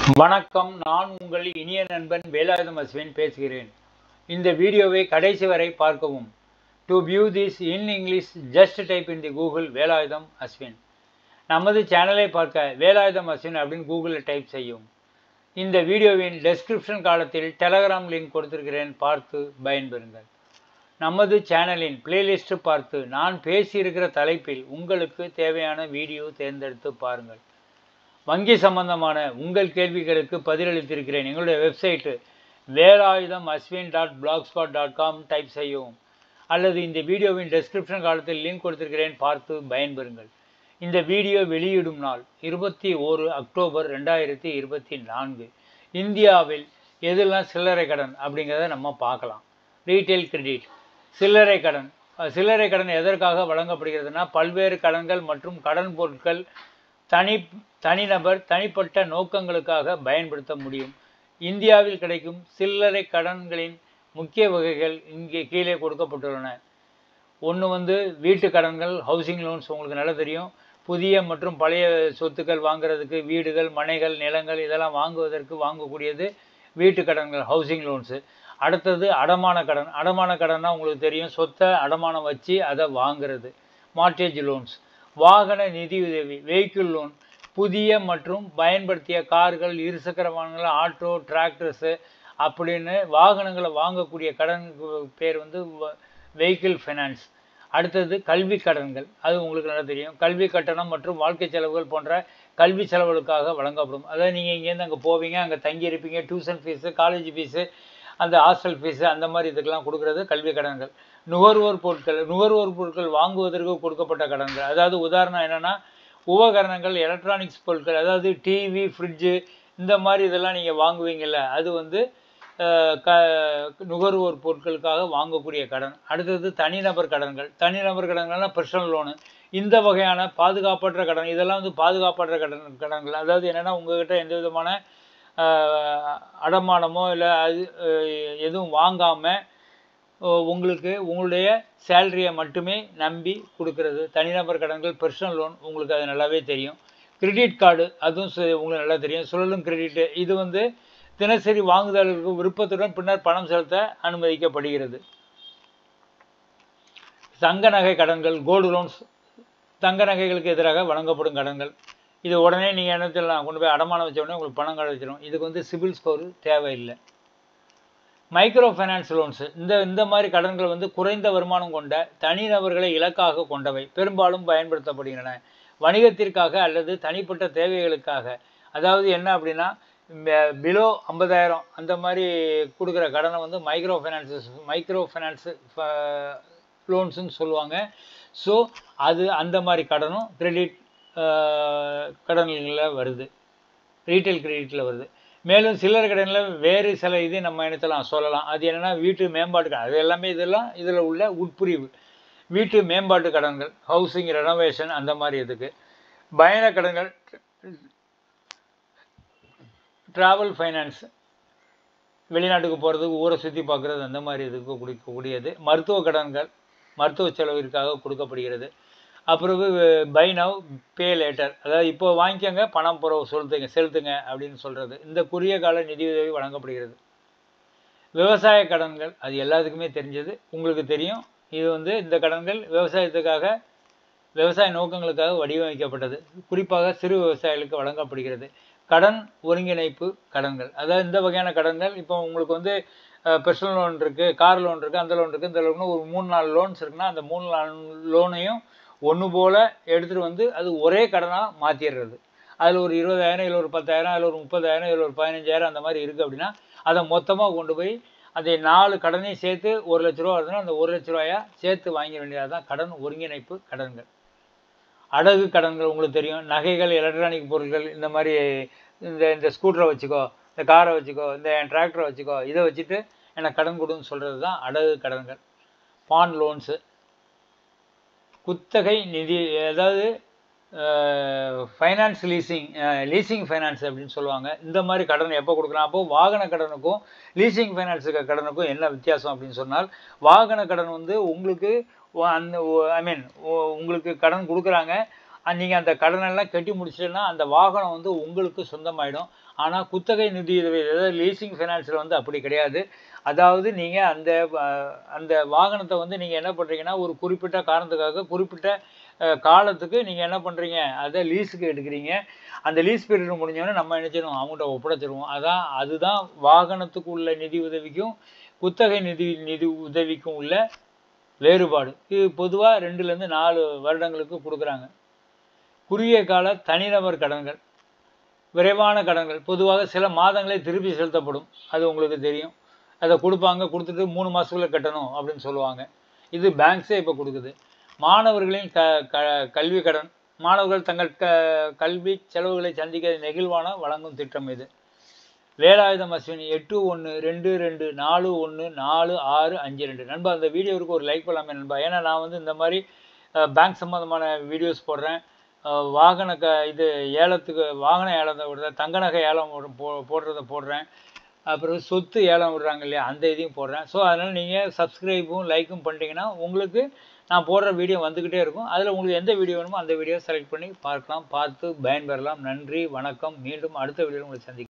வணக்கம் நான் உங்கள் இனிய நண்பன் வேலாயுதம் அஸ்வின் பேசுகிறேன் இந்த வீடியோவை கடைசி வரை பார்க்கவும் to view this in English just type in the Google Velayudham Ashwin நமது சேனலை பார்க்க வேலாயுதம் அஸ்வின் அப்படின்னு கூகுளில் டைப் செய்யும் இந்த வீடியோவின் டெஸ்கிரிப்ஷன் காலத்தில் டெலகிராம் லிங்க் கொடுத்திருக்கிறேன் பார்த்து பயன்பெறுங்கள் நமது சேனலின் பிளேலிஸ்ட் பார்த்து நான் பேசியிருக்கிற தலைப்பில் உங்களுக்கு தேவையான வீடியோ தேர்ந்தெடுத்து பாருங்கள் வங்கி சம்பந்தமான உங்கள் கேள்விகளுக்கு பதிலளித்திருக்கிறேன் எங்களுடைய website Velayudham Ashwin dot blogspot dot com type செய்யவும் அல்லது இந்த வீடியோவின் டெஸ்கிரிப்ஷன் காலத்தில் லிங்க் கொடுத்திருக்கிறேன் பார்த்து பயன்பெறுங்கள் இந்த வீடியோ வெளியிடும் நாள் இருபத்தி ஓரு அக்டோபர் ரெண்டாயிரத்தி இருபத்தி நான்கு இந்தியாவில் எதெல்லாம் சில்லறை கடன் அப்படிங்கிறத நம்ம பார்க்கலாம் ரீட்டைல் கிரெடிட் சில்லறை கடன் அஹ் சில்லறை கடன் எதற்காக வழங்கப்படுகிறதுனா பல்வேறு கடன்கள் மற்றும் கடன் பொருட்கள் தனி தனிநபர் தனிப்பட்ட நோக்கங்களுக்காக பயன்படுத்த முடியும் இந்தியாவில் கிடைக்கும் சில்லறை கடன்களின் முக்கிய வகைகள் இங்கே கீழே கொடுக்கப்பட்டுள்ளன ஒன்று வந்து வீட்டு கடன்கள் ஹவுசிங் லோன்ஸ் உங்களுக்கு நல்லா தெரியும் புதிய மற்றும் பழைய சொத்துக்கள் வாங்குறதுக்கு வீடுகள் மனைகள் நிலங்கள் இதெல்லாம் வாங்குவதற்கு வாங்கக்கூடியது வீட்டு கடன்கள் ஹவுசிங் லோன்ஸு அடுத்தது அடமான கடன் அடமான கடன்னா உங்களுக்கு தெரியும் சொத்தை அடமானம் வச்சு அதை வாங்குறது மார்டேஜ் லோன்ஸ் வாகன நிதியுதவி வெஹிக்கிள் லோன் புதிய மற்றும் பயன்படுத்திய கார்கள் இருசக்கர வாகனங்கள் ஆட்டோ டிராக்டர்ஸு அப்படின்னு வாகனங்களை வாங்கக்கூடிய கடன் பேர் வந்து வெஹிக்கிள் ஃபைனான்ஸ் அடுத்தது கல்வி கடன்கள் அது உங்களுக்கு நல்லா தெரியும் கல்வி கட்டணம் மற்றும் வாழ்க்கை செலவுகள் போன்ற கல்வி செலவுகளுக்காக வழங்கப்படும் அதாவது நீங்கள் இங்கேருந்து அங்கே போவீங்க அங்கே தங்கி இருப்பீங்க டியூஷன் ஃபீஸு காலேஜ் ஃபீஸு அந்த ஹாஸ்டல் ஃபீஸு அந்த மாதிரி இதுக்கெல்லாம் கொடுக்குறது கல்வி கடன்கள் நுகர்வோர் பொருட்கள் நுகர்வோர் பொருட்கள் வாங்குவதற்கு கொடுக்கப்பட்ட கடன்கள் அதாவது உதாரணம் என்னென்னா உபகரணங்கள் எலக்ட்ரானிக்ஸ் பொருட்கள் அதாவது டிவி ஃப்ரிட்ஜு இந்த மாதிரி இதெல்லாம் நீங்கள் வாங்குவீங்கள்ல அது வந்து க நுகர்வோர் பொருட்களுக்காக வாங்கக்கூடிய கடன் அடுத்தது தனிநபர் கடன்கள் தனிநபர் கடன்கள்னால் பர்சனல் லோனு இந்த வகையான பாதுகாப்பற்ற கடன் இதெல்லாம் வந்து பாதுகாப்பற்ற கடன் கடன்கள் அதாவது என்னென்னா உங்கள்கிட்ட எந்த விதமான அடமானமோ இல்லை அது எதுவும் வாங்காமல் உங்களுக்கு உங்களுடைய சேலரியை மட்டுமே நம்பி கொடுக்கறது தனிநபர் கடன்கள் பர்சனல் லோன் உங்களுக்கு அது நல்லாவே தெரியும் கிரெடிட் கார்டு அதுவும் உங்களுக்கு நல்லா தெரியும் சுழலும் கிரெடிட்டு இது வந்து தினசரி வாங்குதலுக்கு விருப்பத்துடன் பின்னர் பணம் செலுத்த அனுமதிக்கப்படுகிறது தங்க நகை கடன்கள் கோல்டு லோன்ஸ் தங்க நகைகளுக்கு எதிராக வழங்கப்படும் கடன்கள் இது உடனே நீங்கள் என்ன சொல்லலாம் கொண்டு போய் அடமானம் வச்ச உடனே உங்களுக்கு பணம் கிடைச்சிடும் இதுக்கு வந்து சிபில் ஸ்கோர் தேவையில்லை மைக்ரோ ஃபைனான்ஸ் லோன்ஸு இந்த இந்த மாதிரி கடன்கள் வந்து குறைந்த வருமானம் கொண்ட தனிநபர்களை இலக்காக கொண்டவை பெரும்பாலும் பயன்படுத்தப்படுகின்றன வணிகத்திற்காக அல்லது தனிப்பட்ட தேவைகளுக்காக அதாவது என்ன அப்படின்னா பிலோ ஐம்பதாயிரம் அந்த மாதிரி கொடுக்குற கடனை வந்து மைக்ரோ ஃபைனான்சஸ் மைக்ரோ ஃபைனான்ஸு லோன்ஸுன்னு சொல்லுவாங்க ஸோ அது அந்த மாதிரி கடனும் கிரெடிட் கடன்களில் வருது ரீட்டைல் கிரெடிட்டில் வருது மேலும் சில்லறை கடனில் வேறு சில இது நம்ம இனத்தெல்லாம் சொல்லலாம் அது என்னென்னா வீட்டு மேம்பாட்டு அது எல்லாமே இதெல்லாம் இதில் உள்ள உட்பிரிவு வீட்டு மேம்பாட்டு கடன்கள் ஹவுசிங் ரெனோவேஷன் அந்த மாதிரி இதுக்கு பயண கடன்கள் ட்ராவல் ஃபைனான்ஸ் வெளிநாட்டுக்கு போகிறதுக்கு ஊரை சுற்றி பார்க்குறது அந்த மாதிரி இதுக்கு கொடுக்கக்கூடியது மருத்துவ கடன்கள் மருத்துவ செலவிற்காக கொடுக்கப்படுகிறது அப்புறம் பை நவ் பே லேட்டர் அதாவது இப்போ வாங்கிக்கோங்க பணம் புற செலுத்துங்க செலுத்துங்க அப்படின்னு சொல்கிறது இந்த குறுகிய கால நிதியுதவி வழங்கப்படுகிறது விவசாய கடன்கள் அது எல்லாத்துக்குமே தெரிஞ்சது உங்களுக்கு தெரியும் இது வந்து இந்த கடன்கள் விவசாயத்துக்காக விவசாய நோக்கங்களுக்காக வடிவமைக்கப்பட்டது குறிப்பாக சிறு விவசாயிகளுக்கு வழங்கப்படுகிறது கடன் ஒருங்கிணைப்பு கடன்கள் அதாவது இந்த வகையான கடன்கள் இப்போ உங்களுக்கு வந்து பர்சனல் லோன் இருக்குது கார் லோன் இருக்குது அந்த லோன் இருக்குது இந்த லோன் ஒரு மூணு நாலு லோன்ஸ் இருக்குன்னா அந்த மூணு நாலு லோனையும் ஒன்று போல் எடுத்துகிட்டு வந்து அது ஒரே கடனாக மாற்றிடுறது அதில் ஒரு இருபதாயிரம் இல்லை ஒரு பத்தாயிரம் அதில் ஒரு முப்பதாயிரம் இல்லை ஒரு பதினஞ்சாயிரம் அந்த மாதிரி இருக்குது அப்படின்னா அதை மொத்தமாக கொண்டு போய் அதை நாலு கடனையும் சேர்த்து ஒரு லட்ச ரூபா வருதுன்னா அந்த ஒரு லட்ச ரூபாயா சேர்த்து வாங்கிட வேண்டியது தான் கடன் ஒருங்கிணைப்பு கடன்கள் அடகு கடன்கள் உங்களுக்கு தெரியும் நகைகள் எலக்ட்ரானிக் பொருட்கள் இந்த மாதிரி இந்த இந்த ஸ்கூட்டரை வச்சுக்கோ இந்த காரை வச்சுக்கோ இந்த டிராக்டரை வச்சுக்கோ இதை வச்சுட்டு எனக்கு கடன் கொடுன்னு சொல்கிறது தான் அடகு கடன்கள் பான் லோன்ஸு குத்தகை நிதி அதாவது ஃபைனான்ஸ் லீசிங் லீசிங் ஃபைனான்ஸ் அப்படின்னு சொல்லுவாங்க இந்த மாதிரி கடன் எப்போ கொடுக்கலாம் அப்போது வாகன கடனுக்கும் லீசிங் ஃபைனான்ஸுக்கு கடனுக்கும் என்ன வித்தியாசம் அப்படின்னு சொன்னால் வாகன கடன் வந்து உங்களுக்கு அந்த ஐ மீன் உங்களுக்கு கடன் கொடுக்குறாங்க நீங்கள் அந்த கடனெல்லாம் கட்டி முடிச்சிட்டேன்னா அந்த வாகனம் வந்து உங்களுக்கு சொந்தமாயிடும் ஆனால் குத்தகை நிதி உதவி அதாவது லீசிங் ஃபைனான்ஸில் வந்து அப்படி கிடையாது அதாவது நீங்கள் அந்த அஹ், அந்த வாகனத்தை வந்து நீங்கள் என்ன பண்ணுறீங்கன்னா ஒரு குறிப்பிட்ட காரணத்துக்காக குறிப்பிட்ட அஹ், காலத்துக்கு நீங்கள் என்ன பண்ணுறீங்க அதை லீஸுக்கு எடுக்கிறீங்க அந்த லீஸ் பீரியட் முடிஞ்சோடனே நம்ம என்ன செய்யணும் அவங்கள்ட்ட ஒப்படைச்சிருவோம் அதான் அதுதான் வாகனத்துக்கு உள்ள நிதி உதவிக்கும் குத்தகை நிதி நிதி உதவிக்கும் உள்ள வேறுபாடு இது பொதுவாக ரெண்டுலேருந்து நாலு வருடங்களுக்கு கொடுக்குறாங்க குறுகிய கால தனிநபர் கடன்கள் விரைவான கடன்கள் பொதுவாக சில மாதங்களே திருப்பி செலுத்தப்படும் அது உங்களுக்கு தெரியும் அதை கொடுப்பாங்க கொடுத்துட்டு மூணு மாதத்துக்குள்ள கட்டணும் அப்படின்னு சொல்லுவாங்க இது பேங்க்ஸே இப்போ கொடுக்குது மாணவர்களின் க க கல்வி கடன் மாணவர்கள் தங்கள் க கல்வி செலவுகளை சந்திக்க நெகிழ்வான வழங்கும் திட்டம் இது வேலாயுதம் அஸ்வினி எட்டு ஒன்று ரெண்டு ரெண்டு நாலு ஒன்று நாலு ஆறு அஞ்சு ரெண்டு நண்பா அந்த வீடியோவுக்கு ஒரு லைக் பண்ணலாமே நண்பா ஏன்னா நான் வந்து இந்த மாதிரி பேங்க் சம்மந்தமான வீடியோஸ் போடுறேன் அஹ், வாகன க இது ஏலத்துக்கு வாகன ஏலத்தை விடுறேன் தங்க நகை ஏலம் விடு- போ போடுறத போடுறேன் அப்புறம் சொத்து ஏலம் விடுறாங்க இல்லையா அந்த இதையும் போடுறேன் ஸோ அதனால் நீங்கள் சப்ஸ்கிரைபும் லைக்கும் பண்ணிட்டீங்கன்னா உங்களுக்கு நான் போடுற வீடியோ வந்துக்கிட்டே இருக்கும் அதில் உங்களுக்கு எந்த வீடியோ வேணுமோ அந்த வீடியோ செலக்ட் பண்ணி பார்க்கலாம் பார்த்து பயன்பெறலாம் நன்றி வணக்கம் மீண்டும் அடுத்த வீடியோவில் உங்களை சந்திக்கிறேன்